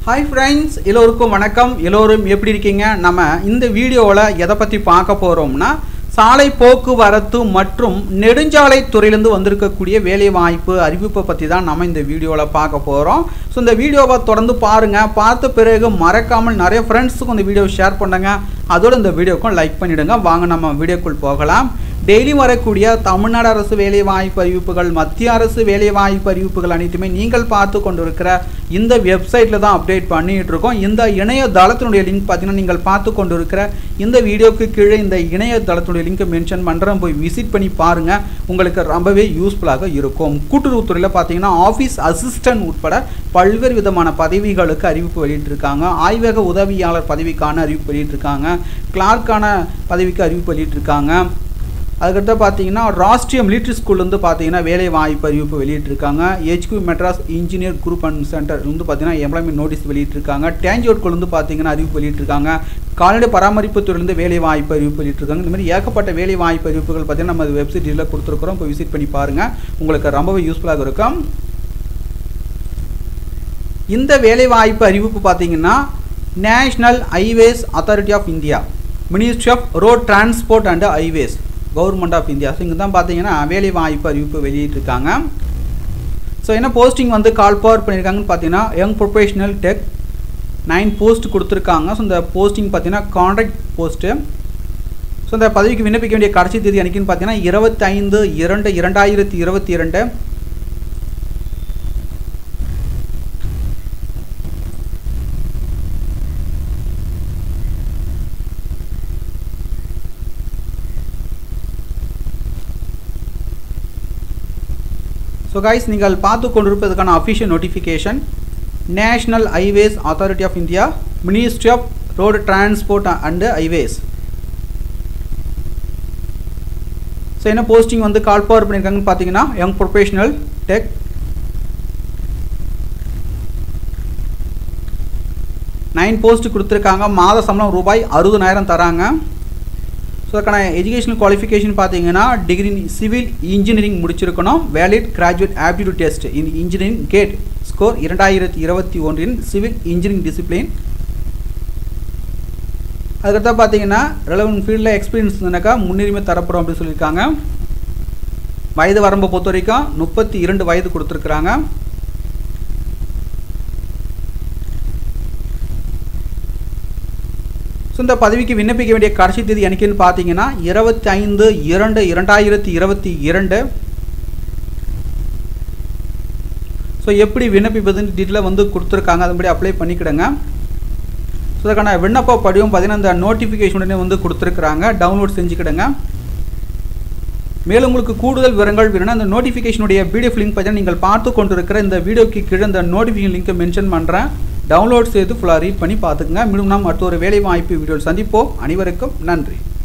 hi friends எல்லோருக்கும் வணக்கம் எல்லோரும் எப்படி இருக்கீங்க நம்ம இந்த வீடியோவில் எதை பற்றி பார்க்க போகிறோம்னா சாலை போக்குவரத்து மற்றும் நெடுஞ்சாலை துறையிலேருந்து வந்திருக்கக்கூடிய வேலை வாய்ப்பு அறிவிப்பை பற்றி தான் நம்ம இந்த வீடியோவில் பார்க்க போகிறோம் ஸோ இந்த வீடியோவை தொடர்ந்து பாருங்கள் பார்த்த பிறகு மறக்காமல் நிறைய ஃப்ரெண்ட்ஸுக்கும் இந்த வீடியோ ஷேர் பண்ணுங்க அதோட இந்த வீடியோக்கும் லைக் பண்ணிவிடுங்க வாங்க நம்ம வீடியோக்குள் போகலாம் டெய்லி வரக்கூடிய தமிழ்நாடு அரசு வேலைவாய்ப்பு அறிவிப்புகள் மத்திய அரசு வேலைவாய்ப்பு அறிவிப்புகள் அனைத்துமே நீங்கள் பார்த்து கொண்டிருக்கிற இந்த வெப்சைட்டில் தான் அப்டேட் பண்ணிட்டு இருக்கோம் இந்த இணையதளத்தினுடைய லிங்க் பார்த்தீங்கன்னா நீங்கள் பார்த்து கொண்டிருக்கிற இந்த வீடியோக்கு கீழே இந்த இணையதளத்தினுடைய லிங்கை மென்ஷன் பண்ணுறேன் போய் விசிட் பண்ணி பாருங்கள் உங்களுக்கு ரொம்பவே யூஸ்ஃபுல்லாக இருக்கும் கூட்டுறவுத்துறையில் பார்த்தீங்கன்னா ஆஃபீஸ் அசிஸ்டன்ட் உட்பட பல்வேறு விதமான பதவிகளுக்கு அறிவிப்பு வெளியிட்டிருக்காங்க ஆய்வக உதவியாளர் பதவிக்கான அறிவிப்பு வெளியிட்டிருக்காங்க கிளார்க்கான பதவிக்கு அறிவிப்பு வெளியிட்டிருக்காங்க அதுக்கடுத்து பார்த்தீங்கன்னா ராஷ்ட்ரிய மிலிட்ரி ஸ்கூல்லேருந்து பார்த்தீங்கன்னா வேலை வாய்ப்பு அறிவிப்பு வெளியிட்டிருக்காங்க HQ Madras engineer group and centre வந்து பார்த்தீங்கன்னா எம்ப்ளாய்மெண்ட் நோட்டீஸ் வெளியிட்டிருக்காங்க டேஞ்சோட்குள்ளேருந்து பார்த்தீங்கன்னா அறிவிப்பு வெளியிட்டிருக்காங்க கால்நடை பராமரிப்பு துறையிலேருந்து வேலை வாய்ப்பு அறிவிப்பு வெளியிட்டிருக்காங்க இந்த மாதிரி ஏகப்பட்ட வேலை வாய்ப்பு அறிவிப்புகள் பார்த்தீங்கன்னா நம்ம வெப்சைட்டில் கொடுத்துருக்குறோம் இப்போ விசிட் பண்ணி பாருங்கள் உங்களுக்கு ரொம்பவே யூஸ்ஃபுல்லாக இருக்கும் இந்த வேலை வாய்ப்பு அறிவிப்பு பார்த்தீங்கன்னா national highways authority of India ministry of road transport and highways government of India so இங்கே தான் பார்த்தீங்கன்னா வேலை வாய்ப்பு அறிவிப்பு வெளியிட்டிருக்காங்க ஸோ என்ன போஸ்டிங் வந்து கால் பவர் பண்ணியிருக்காங்கன்னு பார்த்தீங்கன்னா young professional tech nine post கொடுத்துருக்காங்க ஸோ இந்த போஸ்டிங் பார்த்தீங்கன்னா கான்ட்ராக்ட் போஸ்ட்டு ஸோ இந்த பதவிக்கு விண்ணப்பிக்க வேண்டிய கடைசி தேதி அன்றைக்கின்னு பார்த்தீங்கன்னா இருபத்தைந்து இரண்டு இரண்டாயிரத்தி இருபத்தி இரண்டு ஸோ கைஸ் நீங்கள் பார்த்து கொண்டிருப்பதற்கான official notification national highways authority of India ministry of road transport and highways so என்ன போஸ்டிங் வந்து கால் பவர் பண்ணியிருக்காங்கன்னு பார்த்தீங்கன்னா young professional tech nine post கொடுத்துருக்காங்க மாத சம்பளம் ரூபாய் அறுபதாயிரம் தராங்க ஸோ அதுக்கான எஜுகேஷனல் குவாலிஃபிகேஷன் பார்த்தீங்கன்னா டிகிரி சிவில் இன்ஜினியரிங் முடிச்சிருக்கணும் valid graduate aptitude test in engineering GATE score இரண்டாயிரத்தி இருபத்தி ஒன்றின் சிவில் இன்ஜினியரிங் டிசிப்ளின் அதுக்கடுத்தா பார்த்தீங்கன்னா ரெலவெண்ட் ஃபீல்டில் எக்ஸ்பீரியன்ஸ் இருந்தாக்கா முன்னுரிமை தரப்படும் அப்படின்னு சொல்லியிருக்காங்க வயது வரம்பை பொறுத்த வரைக்கும் முப்பத்தி இரண்டு வயது கொடுத்துருக்குறாங்க ஸோ இந்த பதவிக்கு விண்ணப்பிக்க வேண்டிய கடைசி தேதி எனக்குன்னு பார்த்தீங்கன்னா இருபத்தி ஐந்து இரண்டு இரண்டாயிரத்தி இருபத்தி இரண்டு ஸோ எப்படி விண்ணப்பிப்பதுன்னு டீட்டெயிலாக வந்து கொடுத்துருக்காங்க அதன்படி அப்ளை பண்ணிக்கிடுங்க ஸோ அதுக்கான விண்ணப்ப படிவம் பார்த்தீங்கன்னா இந்த நோட்டிஃபிகேஷனுடனே வந்து கொடுத்துருக்குறாங்க டவுன்லோட் செஞ்சுக்கிடுங்க மேலும் உங்களுக்கு கூடுதல் விவரங்கள் வேணும்னா இந்த நோட்டிஃபிகேஷனுடைய பிடிஎஃப் லிங்க் பார்த்தீங்கன்னா நீங்கள் பார்த்து கொண்டிருக்கிற இந்த வீடியோக்கு கீழே இந்த நோட்டிஃபிகேஷன் லிங்க்கை மென்ஷன் பண்ணுறேன் டவுன்லோட் செய்து ஃபுல்லாக ரீட் பண்ணி பார்த்துக்குங்க மீண்டும் நாம் அடுத்த ஒரு வேலை வாய்ப்பு வீடியோவில் சந்திப்போம் அனைவருக்கும் நன்றி